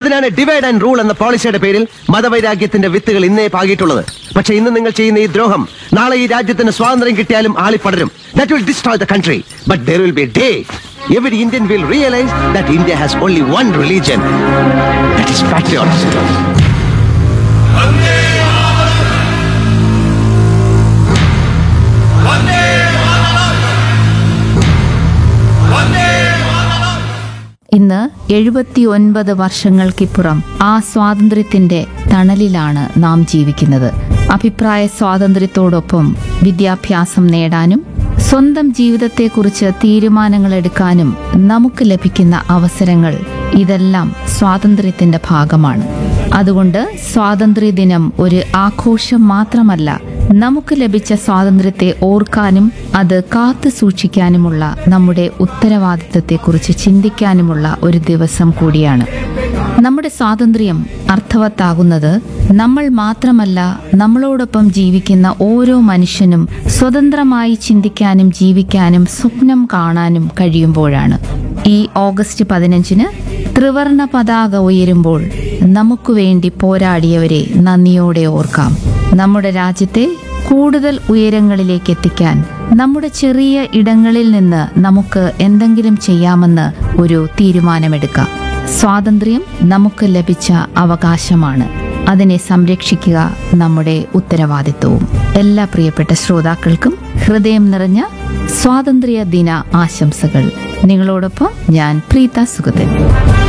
എന്തിനാണ് divide and rule എന്ന പോളിസിയുടെ പേരിൽ മതവൈരാഗ്യത്തിന്റെ വിത്തുകൾ ഇന്നേ പാകിയിട്ടുള്ളത് പക്ഷെ ഇന്ന് നിങ്ങൾ ചെയ്യുന്ന ഈ ദ്രോഹം നാളെ ഈ രാജ്യത്തിന് സ്വാതന്ത്ര്യം കിട്ടിയാലും ആളിപ്പടരും that will destroy the country but there will be day every Indian will realise that India has only one religion that is patriotism ഇന്ന് എഴുപത്തിയൊൻപത് വർഷങ്ങൾക്കിപ്പുറം ആ സ്വാതന്ത്ര്യത്തിന്റെ തണലിലാണ് നാം ജീവിക്കുന്നത് അഭിപ്രായ സ്വാതന്ത്ര്യത്തോടൊപ്പം വിദ്യാഭ്യാസം നേടാനും സ്വന്തം ജീവിതത്തെക്കുറിച്ച് തീരുമാനങ്ങൾ എടുക്കാനും നമുക്ക് ലഭിക്കുന്ന അവസരങ്ങൾ ഇതെല്ലാം സ്വാതന്ത്ര്യത്തിന്റെ ഭാഗമാണ് അതുകൊണ്ട് സ്വാതന്ത്ര്യദിനം ഒരു ആഘോഷം മാത്രമല്ല നമുക്ക് ലഭിച്ച സ്വാതന്ത്ര്യത്തെ ഓർക്കാനും അത് കാത്തു സൂക്ഷിക്കാനുമുള്ള നമ്മുടെ ഉത്തരവാദിത്തത്തെക്കുറിച്ച് ചിന്തിക്കാനുമുള്ള ഒരു ദിവസം കൂടിയാണ് നമ്മുടെ സ്വാതന്ത്ര്യം അർത്ഥവത്താകുന്നത് നമ്മൾ മാത്രമല്ല നമ്മളോടൊപ്പം ജീവിക്കുന്ന ഓരോ മനുഷ്യനും സ്വതന്ത്രമായി ചിന്തിക്കാനും ജീവിക്കാനും സ്വപ്നം കാണാനും കഴിയുമ്പോഴാണ് ഈ ഓഗസ്റ്റ് പതിനഞ്ചിന് ത്രിവർണ പതാക ഉയരുമ്പോൾ നമുക്ക് വേണ്ടി പോരാടിയവരെ നന്ദിയോടെ ഓർക്കാം നമ്മുടെ രാജ്യത്തെ കൂടുതൽ ഉയരങ്ങളിലേക്ക് എത്തിക്കാൻ നമ്മുടെ ചെറിയ ഇടങ്ങളിൽ നിന്ന് നമുക്ക് എന്തെങ്കിലും ചെയ്യാമെന്ന് ഒരു തീരുമാനമെടുക്കാം സ്വാതന്ത്ര്യം നമുക്ക് ലഭിച്ച അവകാശമാണ് അതിനെ സംരക്ഷിക്കുക നമ്മുടെ ഉത്തരവാദിത്വവും എല്ലാ പ്രിയപ്പെട്ട ശ്രോതാക്കൾക്കും ഹൃദയം നിറഞ്ഞ സ്വാതന്ത്ര്യ ദിന ആശംസകൾ നിങ്ങളോടൊപ്പം ഞാൻ പ്രീത സുഗതൻ